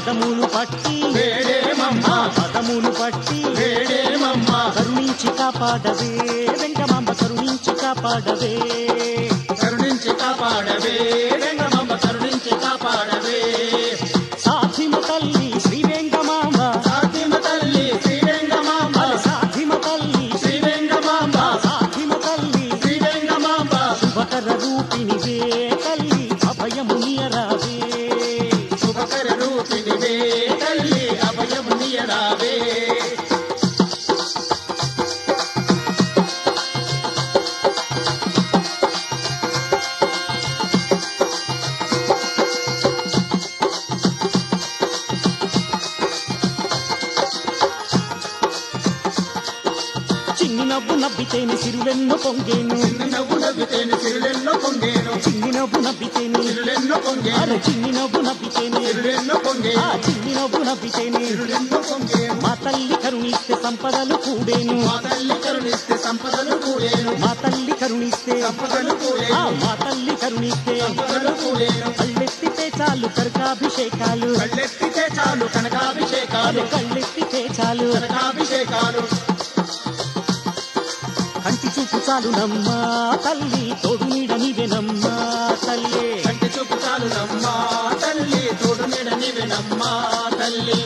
పదములు పట్టి వేడేమమ్మ ఆ పదములు పట్టి వేడేమమ్మ కరుణించి కాపాడవే వెంగమాంబ కరుణించి కాపాడవే కరుణించి కాపాడవే వెంగమమ్మ కరుణించి కాపాడవే సాధిమ తల్లి శ్రీ వెంగమాంబ సాధ్యమ తల్లి శ్రీ వెంగమాంబ అది సాధిమ తల్లి శ్రీ వెంగమాంబ సాధిమ తల్లి శ్రీ వెంగమాంబ శుభకర రూపిణివే తల్లి అభయము నీయరావే శుభకర రూపిణివే తల్లి అభయము నీయరావే చిన్ని నవ్వు నవ్వితేని సిరులెన్నో పొంగేను చిన్న నవ్వు నవ్వితేను సిరులెన్నో పొంగేను చిన్ని నవ్వు నవ్వితేని సిరులెన్నో పొంగేను అరే చిన్ని నవ్వు నవ్వితేని సిరులెన్నో ఆ పొంగేను చిన్ని నవ్వు నవ్వితేని సిరులెన్నో పొంగేను మా తల్లి కరుణిస్తే సంపదలు కూడేను మా తల్లి కరుణిస్తే సంపదలు కూడేను మా తల్లి కరుణిస్తే సంపదలు ఆ కూడేను మా తల్లి కరుణిస్తే సంపదలు కూడేను కళ్ళెత్తితే చాలు కనకాభిషేకాలు కళ్ళెత్తితే చాలు కనకాభిషేకాలు అరే కళ్ళెత్తితే చాలు కనకాభిషేకాలు కంటి చూపు చాలు నమ్మా తల్లి తోడు నీడ నీవెనమ్మా తల్లి కంటి చూపు చాలు నమ్మా తల్లి తోడు నీడ నీవెనమ్మా తల్లి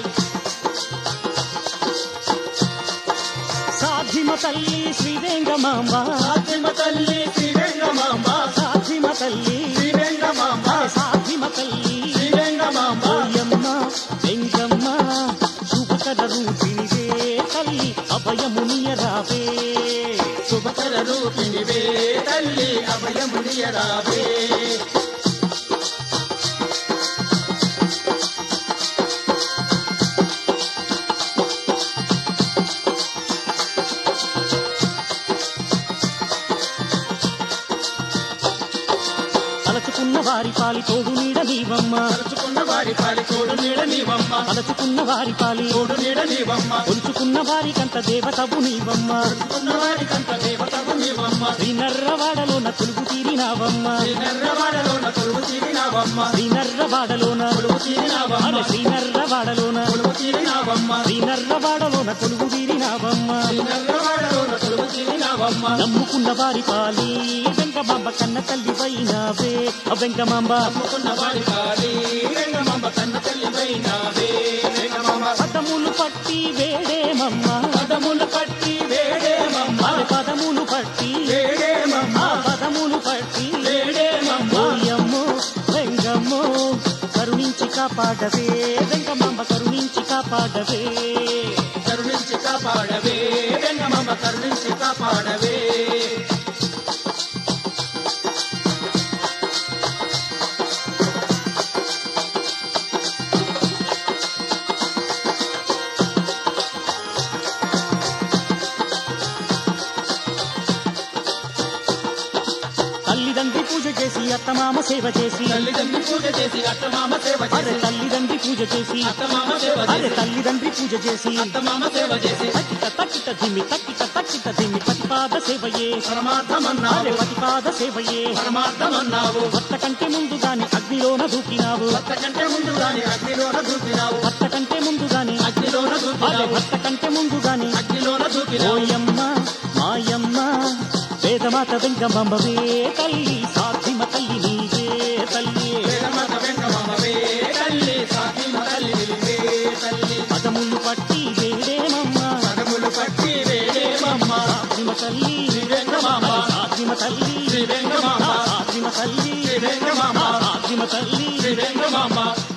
సాధిమ తల్లి శ్రీ వెంగమాంబ సాధ్యమ తల్లి శ్రీ వెంగమాంబ సాధిమ తల్లి శ్రీ వెంగమాంబ సాధిమ తల్లి శ్రీ వెంగమాంబ ఓయమ్మ వెంగమ్మ శుభకర రూపిణివే తల్లి అభయము నీయరావే శుభకర రూపిణివే తల్లి అభయము నీయరావే తలచుకున్న వారి పాలి తోడు నీడ నీవమ్మ తలుచుకున్న వారి పాలి తోడు నీడ నీవమ్మ తలచుకున్న వారి పాలి తోడు నీడ నీవమ్మ కొలుచుకున్న వారికంత దేవతవు నీవమ్మ తలుచుకున్న వారికంత దేవతవు నీవమ్మ శ్రీనర్రవాడలోన కొలుగు తీరినావమ్మ శ్రీ నర్రవాడలోన కొలువు తీరినావమ్మ శ్రీనర్రవాడలోన కొలువు తీరినావమ్మ అరే శ్రీనర్రవాడలోన కొలువు తీరినావమ్మ శ్రీనర్రవాడలోన కొలుగు తీరినావమ్మ శ్రీ నర్రవాడలోన కొలువు తీరినావమ్మ నమ్ముకున్న వారి పాలి వెంగమాంబ కన్న తల్లి వైనావే వెంగమాంబ నమ్ముకున్న వారి పాలి వెంగమాంబ కన్న తల్లి వైనావే వెంగమాంబ పదములు పట్టి వేడేమమ్మ పదములు పట్టి వేడేమమ్మ అరే పదములు పట్టి వేడేమమ్మ ఆ పదములు పట్టి వేడేమమ్మ ఓయమ్మో వెంగమ్మో కరుణించి కాపాడవే వెంగమాంబ కరుణించి కాపాడవే కరుణించి కాపాడవే వెంగమాంబ కరుణించి కాపాడవే తల్లిదండ్రి పూజ చేసి అత్తమామ సేవ చేసి తల్లిదండ్రి పూజ చేసి అత్తమామ సేవ అరే చేసి తల్లిదండ్రి పూజ చేసి అత్తమామ సేవ అరే చేసి తల్లిదండ్రి పూజ చేసి అత్తమామ సేవ చేసి తక్కిట తక్కిట దిమ్మి తక్కిట తక్కిట దిమ్మి పతిపాద సేవయే అరే పరమార్థమన్నావు పతిపాద సేవయే పరమార్థమన్నావు భర్త కంటే ముందుగాని అగ్నిలోన దూకినావు భర్త కంటే ముందు గాని అగ్నిలోన దూకినావు భర్త కంటే ముందుగాని అగ్నిలోన అరే దూకినావు భర్త కంటే ముందుగాని అగ్నిలోన దూకినావు ఓయమ్మ మాయమ్మ వేదమాత వెంగమ్మవే తల్లి సాధిమ తల్లి నీవే తల్లి వేదమాత వెంకమామవే తల్లి సాధ్యమ తల్లి నిలివే తల్లి పదములు పట్టి వేడేమమ్మ పదములు పట్టి వేడేమమ్మ సాధిమ తల్లి శ్రీ వెంకమాంబ సాధిమ తల్లి శ్రీ వెంకమాంబ సాధిమ తల్లి శ్రీ వెంకమాంబ సాధిమ తల్లి శ్రీ వెంకమాంబ